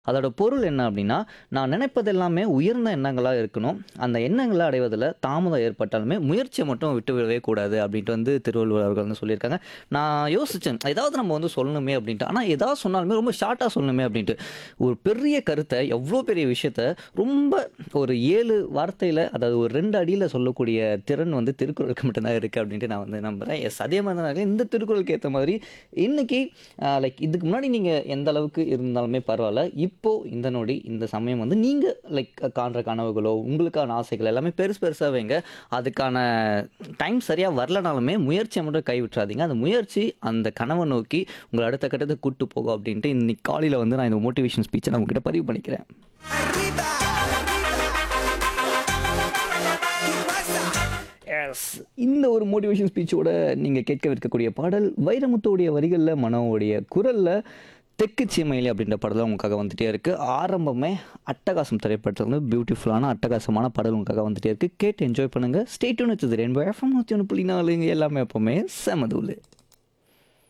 அதோட பொருள் என்ன அப்படின்னா, நான் நினைப்பது எல்லாமே உயர்ந்த எண்ணங்களா இருக்கணும். அந்த எண்ணங்கள அடைவதில தாமதம் ஏற்பட்டாலுமே, முயற்சிய மட்டும் விட்டு விடவே கூடாது அப்படின்ட்டு வந்து திருவள்ளுவர் அவர்கள் வந்து சொல்லியிருக்காங்க. நான் யோசிச்சேன். ஏதாவது நம்ம வந்து சொல்லணுமே அப்படின்ட்டு. ஆனா ஏதாவது சொன்னாலுமே ரொம்ப ஷார்ட்டா சொல்லணுமே அப்படின்ட்டு. ஒரு பெரிய கருத்த, எவ்ளோ பெரிய விஷயத்த ரொம்ப ஒரு 7 வார்த்தையில, அதாவது ஒரு 2 அடியில சொல்லக்கூடிய திறன் வந்து திருக்குறளுக்கு மட்டும் தான் இருக்கு அப்படின்ட்டு நான் வந்து நம்புறேன். எஸ் அதே மாதிரி தான் இந்த திருக்குறளுக்கு ஏத்த மாதிரி இன்னைக்கு அ லைக் இதுக்கு முன்னாடி நீங்க எந்த அளவுக்கு இருந்தாலுமே பரவால்ல. இப்போ இந்த நொடி, இந்த சமயம் வந்து நீங்க லைக் காண்ற கனவுகளோ, உங்களுக்கான ஆசைகள் எல்லாமே பெருசு பெருசா வைங்க. அதுக்கான டைம் சரியா வரலனாலுமே முயற்சிய மட்டும் கைவிட்றாதீங்க. அந்த முயற்சி அந்த கனவ நோக்கி உங்கள அடுத்த கட்டத்துக்கு கூட்டு போகும் அப்படின்ட்டு இன்னைக்கு காலையில வந்து நான் இந்த மோட்டிவேஷன் ஸ்பீச்ச நான் உங்ககிட்ட பதிவு பண்ணிக்கிறேன். எஸ். இந்த ஒரு மோட்டிவேஷன் ஸ்பீச்சோட நீங்க கேட்கவிருக்கக்கூடிய பாடல் வைரமுத்துவுடைய வரிகள்ல, மனோவுடைய குரல்ல தெக்கு சீமையிலே அப்படின்ற பாடல் உங்களுக்காக வந்துட்டே இருக்கு. ஆரம்பமே அட்டகாசம் திரைப்படத்துல இருந்து பியூட்டிஃபுல்லான அட்டகாசமான பாடல் உங்களுக்காக வந்துட்டே இருக்கு. கேட்டு என்ஜாய் பண்ணுங்க. Stay tuned with Rainbow FM 101.4 எல்லாமே எப்பவுமே செம தூளு.